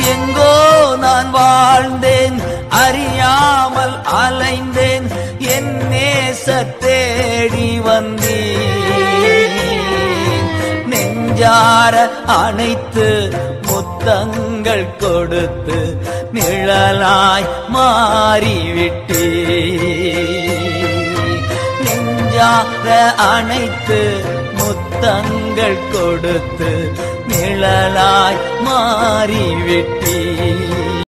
எங்கோ நான் வாழ்ந்தேன் அறியாமல் அலைந்தேன் என் நேச தேடி வந்தேன் நெஞ்சார அணைத்து முத்தங்கள் கொடுத்து நிழலாய் மாறிவிட்டே நெஞ்சார அணைத்து முத்தங்கள் கொடுத்து நிழலாய் மாறிவிட்டே